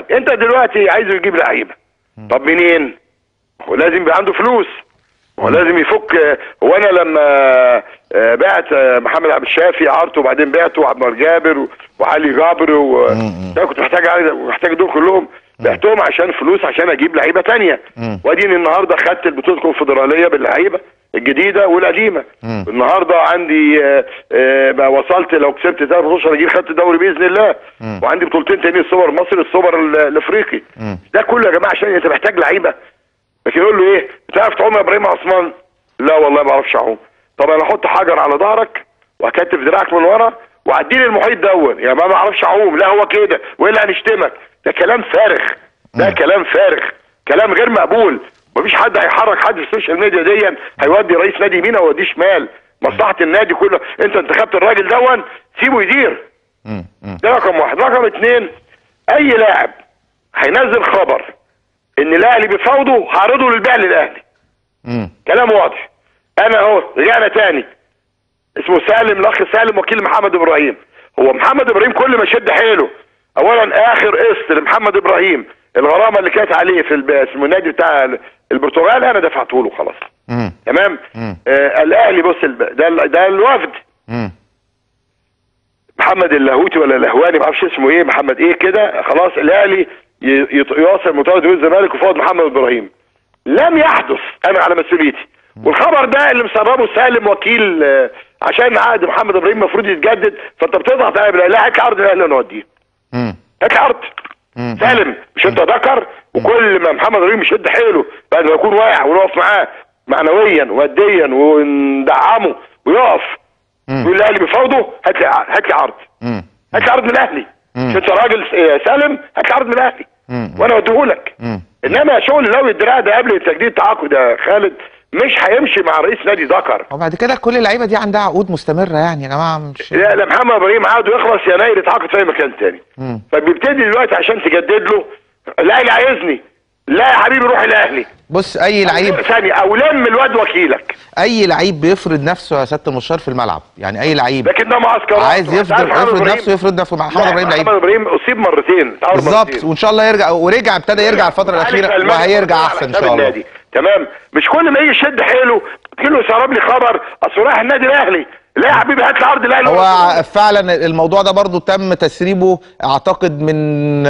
طيب انت دلوقتي عايزه يجيب لعيبه طب منين هو لازم يبقى عنده فلوس هو لازم يفك هو انا لما آه، بعت آه، محمد عبد الشافي عرضه وبعدين بعته وعبد المنعم جابر و- وعلي جابر و انا كنت محتاج علي- محتاج دول كلهم بعتهم عشان فلوس عشان اجيب لعيبه تانية واديني النهارده خدت البطوله الكونفدراليه باللعيبه الجديده والقديمه النهارده عندي آه، آه، بقى وصلت لو كسبت ثلاث ماتشات اجيب خدت الدوري باذن الله وعندي بطولتين تاني السوبر المصري السوبر ال- الافريقي ده كله يا جماعه عشان انت محتاج لعيبه لكن يقول له ايه بتعرف تعوم يا ابراهيم عثمان لا والله ما اعرفش اعوم طب انا احط حجر على ظهرك واكتف دراعك من ورا وعديني المحيط دون يا ما ما اعرفش اعوم لا هو كده والا هنشتمك ده كلام فارغ ده كلام فارغ كلام غير مقبول مفيش حد هيحرك حد في السوشيال ميديا دي هيودي رئيس نادي يمين او يوديه شمال مصلحه النادي كله انت انتخبت الراجل دون سيبه يدير مم. مم. ده رقم واحد رقم اتنين اي لاعب هينزل خبر ان الاهلي بيفاوضه هعرضه للبيع للاهلي مم. كلام واضح انا اهو رجعنا تاني اسمه سالم الاخ سالم وكيل محمد ابراهيم هو محمد ابراهيم كل ما شد حيله اولا اخر قسط لمحمد ابراهيم الغرامه اللي كانت عليه في الب- اسمه النادي بتاع البرتغال انا دفعته له خلاص مم. تمام مم. آه الاهلي بص الب- ده ال- ده الوفد مم. محمد اللاهوتي ولا الاهواني ما اعرفش اسمه ايه محمد ايه كده خلاص الاهلي ي- يط- يواصل مطالبه نادي الزمالك وفوض محمد ابراهيم لم يحدث انا على مسؤوليتي والخبر ده اللي مسربه سالم وكيل آه، عشان عقد محمد ابراهيم المفروض يتجدد فانت بتضغط عليا بالله لا هات لي عرض الاهلي ونوديه مم. هات لي عرض مم. سالم مش انت ذكر وكل ما محمد ابراهيم يشد حيله بعد ما يكون واقع ونقف معاه معنويا وماديا وندعمه ويقف مم. يقول الاهلي بيفاوضه هات لي ع- هات لي عرض مم. هات لي عرض من الاهلي مم. مش انت راجل س- سالم هات لي عرض من الاهلي مم. وانا اوديهولك مم. انما شغل لو الدراع ده قبل تجديد التعاقد يا خالد مش هيمشي مع رئيس نادي ذكر وبعد كده كل اللعيبه دي عندها عقود مستمره يعني يا جماعه مش لا لا محمد ابراهيم عقده يخلص يناير يتعاقد في اي مكان تاني مم. فبيبتدي دلوقتي عشان تجدد له الاهلي عايزني لا يا حبيبي روح الاهلي بص اي لعيب ثانية او لم الواد وكيلك اي لعيب بيفرض نفسه يا سياده المشار في الملعب يعني اي لعيب لكن ده معسكرات عايز وأنت يفضل عارف محمد يفرض إبراهيم- نفسه يفرض نفسه مع محمد لا، ابراهيم لعيب محمد ابراهيم اصيب مرتين تعرف بالظبط مرتين. وان شاء الله يرجع ورجع ابتدى يرجع الفتره علي الاخيره سلمان وهيرجع على احسن ان حساب شاء الله النادي. تمام مش كل ما يجي يشد حيله تجي له يسرب لي خبر اصل رايح النادي الاهلي لا يا حبيبي هات لي عرض الاهلي هو فعلا الموضوع ده برضو تم تسريبه اعتقد من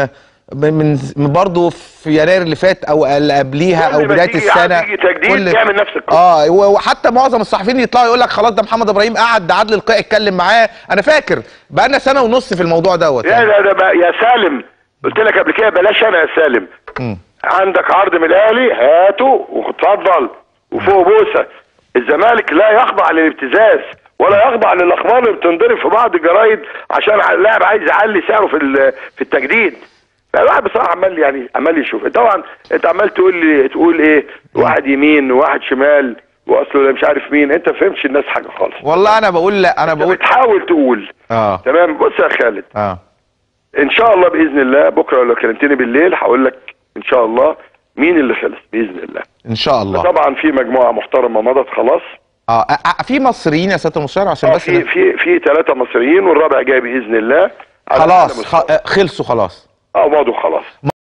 من من برضه في يناير اللي فات او اللي قبليها كل او ما بدايه تيجي السنه عقد يجي تجديد يعمل نفس القصة. اه و- وحتى معظم الصحفيين يطلعوا يقول لك خلاص ده محمد ابراهيم قعد ده عادل القيعي اتكلم معاه انا فاكر بقالنا سنه ونص في الموضوع دوت لا لا ده بقى يا سالم قلت لك قبل كده بلاش انا يا سالم مم. عندك عرض من الاهلي هاته واتفضل وفوق بوسه الزمالك لا يخضع للابتزاز ولا يخضع للاخبار اللي بتنضرب في بعض الجرايد عشان اللاعب عايز يعلي سعره في ال- في التجديد فالواحد بصراحه عمال يعني عمال يشوف طبعا انت عمال تقول لي تقول ايه واحد يمين وواحد شمال واصله مش عارف مين انت ما فهمتش الناس حاجه خالص والله انا بقول لا انا انت بقول بتحاول تقول اه تمام بص يا خالد اه ان شاء الله باذن الله بكره لو كلمتني بالليل هقول لك ان شاء الله مين اللي خلص باذن الله ان شاء الله طبعا في مجموعه محترمه مضت خلاص اه آه، آه، في مصريين يا سياده المستشار عشان آه، بس في في في ثلاثه مصريين والرابع جاي باذن الله على خلاص أعلى خ- مستوى. آه، خلصوا خلاص اه مضوا خلاص